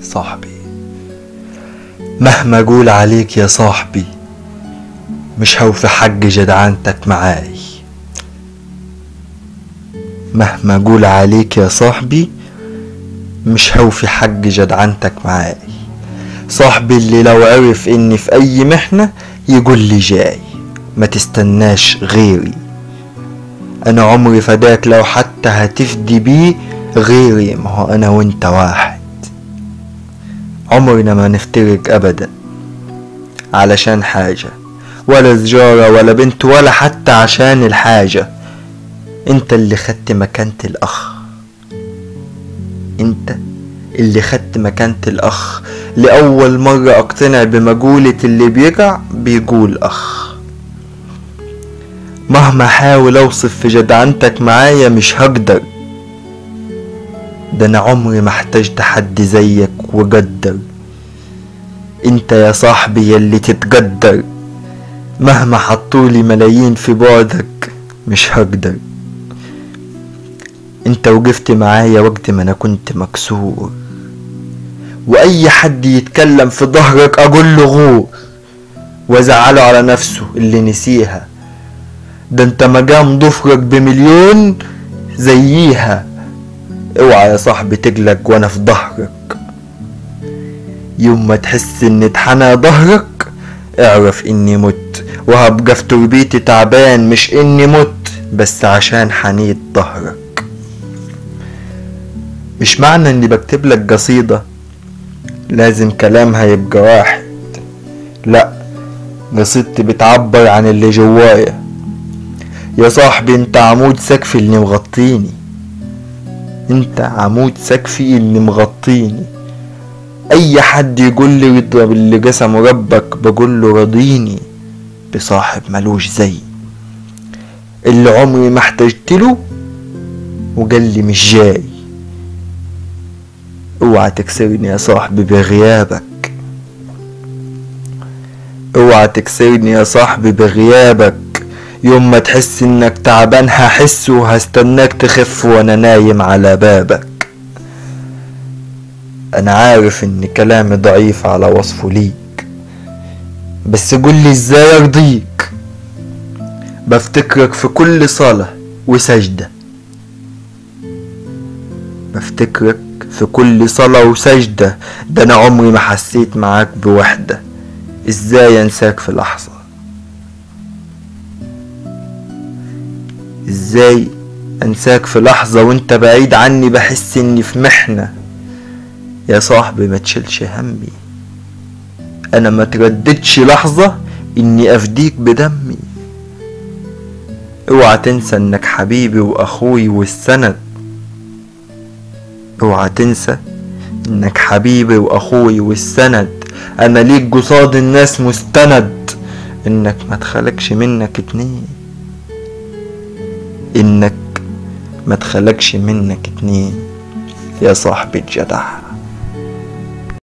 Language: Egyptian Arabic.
صاحبي مهما اقول عليك يا صاحبي مش هوفي حق جدعنتك معاي مهما اقول عليك يا صاحبي مش هوفي حق جدعنتك معاي صاحبي اللي لو عرف اني في اي محنة يقول لي جاي ما تستناش غيري انا عمري فداك لو حتى هتفدي بيه غيري ما هو انا وانت واحد عمرنا ما نفترق ابدا علشان حاجة ولا سجارة ولا بنت ولا حتى عشان الحاجة انت اللي خدت مكانة الاخ انت اللي خدت مكانة الاخ لأول مرة اقتنع بمقولة اللي بيقع بيقول اخ مهما احاول اوصف في جدعنتك معايا مش هقدر ده انا عمري ما احتجت حد زيك وقدر انت يا صاحبي يلي تتقدر مهما حطولي ملايين في بعدك مش هقدر انت وقفت معايا وقت ما انا كنت مكسور واي حد يتكلم في ظهرك اقول له غور وازعله على نفسه اللي نسيها ده انت مقام ضفرك بمليون زييها اوعى يا صاحبي تقلق وانا في ظهرك يوم ما تحس ان اتحنى ظهرك اعرف اني مت وهبقى في تربيتي تعبان مش اني مت بس عشان حنيت ظهرك مش معنى اني بكتب لك قصيدة لازم كلامها يبقى واحد لا قصيدتي بتعبر عن اللي جوايا يا صاحبي انت عمود سقفي اللي مغطيني انت عمود سقفي اللي مغطيني اي حد يقول لي يضرب اللي قسمه ربك بقول له رضيني بصاحب ملوش زي اللي عمري ما احتجت له وقال لي مش جاي اوعى تكسرني يا صاحبي بغيابك اوعى تكسرني يا صاحبي بغيابك يوم ما تحس انك تعبان هحس وهستناك تخف وانا نايم على بابك انا عارف ان كلامي ضعيف على وصفه ليك بس قولي ازاي ارضيك بفتكرك في كل صلاة وسجدة بفتكرك في كل صلاة وسجدة ده انا عمري ما حسيت معاك بوحدة ازاي انساك في لحظة ازاي انساك في لحظة وانت بعيد عني بحس اني في محنة يا صاحبي ما تشيلش همي انا ما ترددش لحظة اني افديك بدمي اوعى تنسى انك حبيبي واخوي والسند اوعى تنسى انك حبيبي واخوي والسند انا ليك قصاد الناس مستند انك ما تخلقش منك اتنين انك ما تخلقش منك اتنين يا صاحبي الجدع